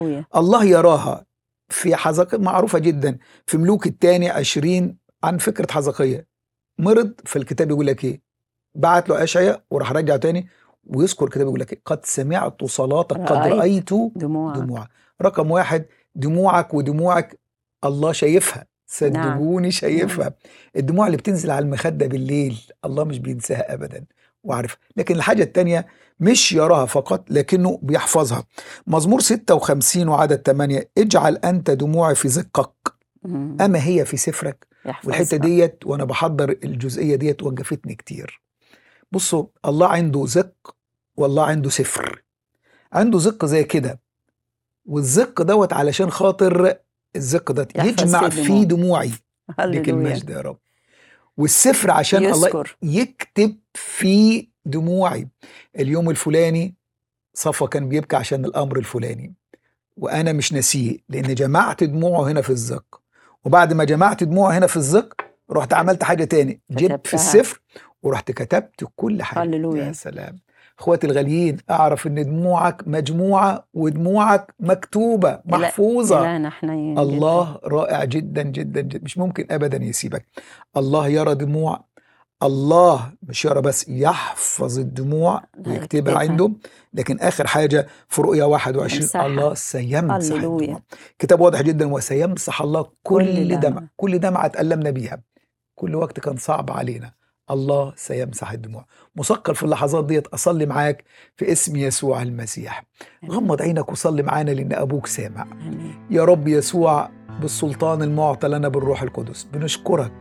هللويا الله يراها في حزقية معروفة جدا في ملوك الثاني عشرين عن فكرة حزقية مرض في الكتاب يقول لك ايه بعت له أشعياء وراح رجع تاني ويذكر الكتاب يقول لك إيه؟ قد سمعت صلاتك قد رأيت رأيت دموعك دموعك رقم واحد دموعك ودموعك الله شايفها نعم صدقوني نعم شايفها الدموع اللي بتنزل على المخدة بالليل الله مش بينساها أبدا وعارف لكن الحاجة التانية مش يراها فقط لكنه بيحفظها مزمور 56 وعدد 8 اجعل أنت دموعي في زقك مم. أما هي في سفرك والحتة يحفظها ديت وأنا بحضر الجزئية ديت وقفتني كتير بصوا الله عنده زق والله عنده سفر عنده زق زي كده والزق دوت علشان خاطر الزق ده يحفظ يجمع فيه فيه الدموع دموعي ليك هللويا المجد يا رب والسفر عشان الله يذكر يكتب فيه دموعي اليوم الفلاني صفا كان بيبكي عشان الامر الفلاني وانا مش ناسيه لان جمعت دموعه هنا في الزق وبعد ما جمعت دموعه هنا في الزق رحت عملت حاجه تاني جبت في كتبتها السفر ورحت كتبت كل حاجه يا هللويا سلام اخواتي الغاليين اعرف ان دموعك مجموعه ودموعك مكتوبه إله محفوظه إلهنا حنين جدا الله رائع جدا جدا جدا مش ممكن ابدا يسيبك الله يرى دموع الله مش يرى بس يحفظ الدموع لا ويكتبها يكتبها عنده لكن اخر حاجه في رؤيا 21 يمسحها الله سيمسح الدموع هللويا كتاب واضح جدا وسيمسح الله كل كل دمع دمع كل دمعه اتألمنا بيها كل وقت كان صعب علينا الله سيمسح الدموع مثقل في اللحظات ديت اصلي معاك في اسم يسوع المسيح آمين غمض عينك وصلي معانا لان ابوك سامع آمين يا رب يسوع بالسلطان المعطى لنا بالروح القدس بنشكرك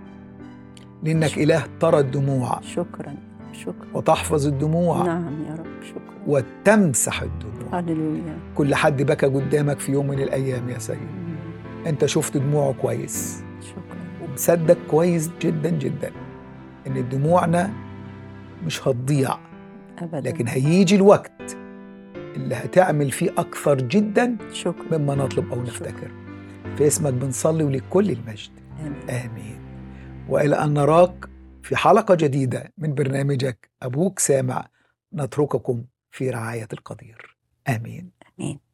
لانك شكرا اله ترى الدموع شكرا شكرا وتحفظ الدموع نعم يا رب شكرا وتمسح الدموع هللويا كل حد بكى قدامك في يوم من الايام يا سيد مم. انت شفت دموعه كويس شكرا ومصدق كويس جدا جدا ان دموعنا مش هتضيع أبدا لكن هيجي الوقت اللي هتعمل فيه اكثر جدا شكرا مما نطلب او شكرا نفتكر في اسمك بنصلي ولكل المجد آمين امين والى ان نراك في حلقه جديده من برنامجك ابوك سامع نترككم في رعايه القدير امين آمين